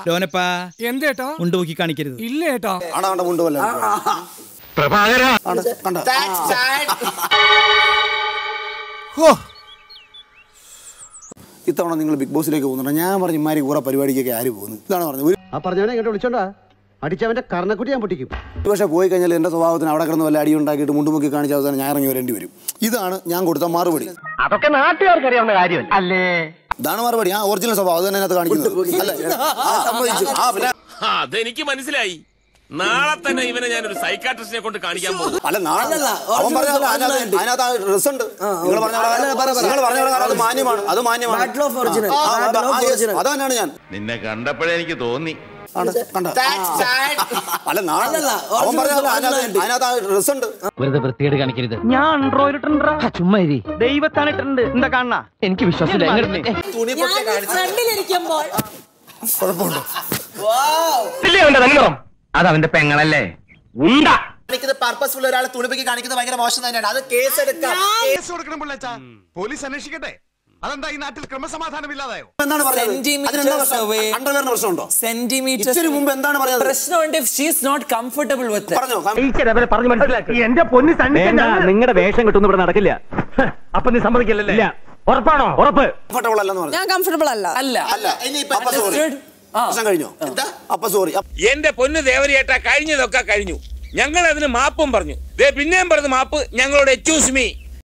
ലോനപ്പാ എന്തേട്ടാ ഉണ്ട് നോക്കി കാണിക്കരുത് ഇല്ല ഏട്ടാ ആടാ ആണ്ട മുണ്ടുമല്ല കണ്ട ഇത്തവണ നിങ്ങൾ ബിഗ് ബോസിലേക്ക് പോകുന്നുണ്ടോ ഞാൻ പറഞ്ഞു ഇമാരി കൂറ പരിപാടിക്കൊക്കെ ആര് പോകുന്നു ഇതാണ് പറഞ്ഞത് ഒരു ആ പറഞ്ഞവനെ ഇങ്ങോട്ട് വിളിച്ചോണ്ടാ അടിച്ചവന്റെ കർണക്കുട്ടി ഞാൻ പൊട്ടിക്കും പക്ഷേ പോയി കഴിഞ്ഞാൽ എൻ്റെ സ്വഭാവത്തിന് അവിടെ കിടന്ന് വല്ല അടി ഉണ്ടാക്കിയിട്ട് മുണ്ടുമുക്കി കാണിച്ച അവസാനം ഞാൻ ഇറങ്ങി വരേണ്ടി വരും ഇതാണ് ഞാൻ കൊടുത്ത മറുപടി അതൊക്കെ നാട്ടുകാർക്ക് അറിയാവുന്ന കാര്യമല്ല അല്ലേ ഇതാണ് മറുപടി ആ ഒറിജിനൽ സ്വഭാവം അത് തന്നെ അതിനകത്ത് കാണിക്കുന്നത് അല്ല ആ, സമ്മതിച്ചു ആ പിന്നെ അതെനിക്ക് മനസ്സിലായി നാളെ തന്നെ ഇവനെ ഞാനൊരു സൈക്കാട്രിസ്റ്റിനെ കൊണ്ട് കാണിക്കാൻ പോകും അല്ല നാളെ അവൻ പറഞ്ഞ അതിനകത്ത് അതിനകത്ത് ഡ്രസ് ഉണ്ട് നിങ്ങൾ പറഞ്ഞ നിങ്ങൾ പറഞ്ഞ പ്രകാരം അത് മാന്യമാണ് അത് മാന്യമാണ് ആ, ആ, ആ, yes, അത് തന്നെയാണ് ഞാൻ നിന്നെ കണ്ടപ്പോഴേ എനിക്ക് തോന്നി ആണ്, കണ്ട അല്ല നാളെ അവൻ പറഞ്ഞ അതിനകത്ത് അതിനകത്ത് ഡ്രസ് ഉണ്ട് വെറുതെ വൃത്തികേട് കാണിക്കരുത് ഞാൻ ആൻഡ്രോയിഡ് ഇട്ടിട്ടുണ്ടാ ചുമ്മാ ഇരി ദൈവത്താണ് ഇട്ടിട്ടുണ്ട് എന്താ കാണണ എനിക്ക് വിശ്വാസമില്ല ഞാൻ ഫ്രണ്ടിലിരിക്കുമ്പോൾ അത് അവന്റെ പെങ്ങളല്ലേ ഉണ്ട പർപ്പസ്ഫുൾ ഒരാളെ തുണിപ്പിക്ക് കാണിക്കുന്നത് ഭയങ്കര മോശം തന്നെയാണ് അത് കേസ് എടുക്കാം കേസ് കൊടുക്കണം പിള്ളേച്ചാ പോലീസ് അന്വേഷിക്കട്ടെ അതെന്താ ഈ നാട്ടിൽ ക്രമസമാധാനം ഇല്ലാതായോ എന്താണ് പറഞ്ഞത് Centimeters അതിനെന്താ away. അണ്ടർവെയറിന് പ്രശ്നമുണ്ടോ സെന്റിമീറ്റർ ഇച്ചിരി മുമ്പ് എന്താണ് പറഞ്ഞത് പ്രശ്നമുണ്ട് ഷീസ് നോട്ട് കംഫർട്ടബിൾ വിത്ത് പറഞ്ഞോ പറഞ്ഞു മനസ്സിലാക്കി എന്റെ പൊന്നി നിങ്ങളുടെ വേഷം കിട്ടുന്ന ഇവിടെ നടക്കില്ല അപ്പൊ നീ സമ്മതിക്കില്ലല്ലേ ഉറപ്പാണോ ഉറപ്പ് കംഫർട്ടബിൾ അല്ലെന്ന് പറഞ്ഞു ഞാൻ കംഫർട്ടബിൾ അല്ല അല്ല അല്ല അപ്പൊ സോറി Understood? ആ. പ്രശ്നം കഴിഞ്ഞോ അപ്പൊ സോറി എന്റെ പൊന്ന് ദേവരിയേട്ടാ കഴിഞ്ഞതൊക്കെ കഴിഞ്ഞു ഞങ്ങൾ അതിന് മാപ്പും പറഞ്ഞു ദേ പിന്നെയും പറഞ്ഞു മാപ്പ് ഞങ്ങളോട് എക്സ്ക്യൂസ് മീ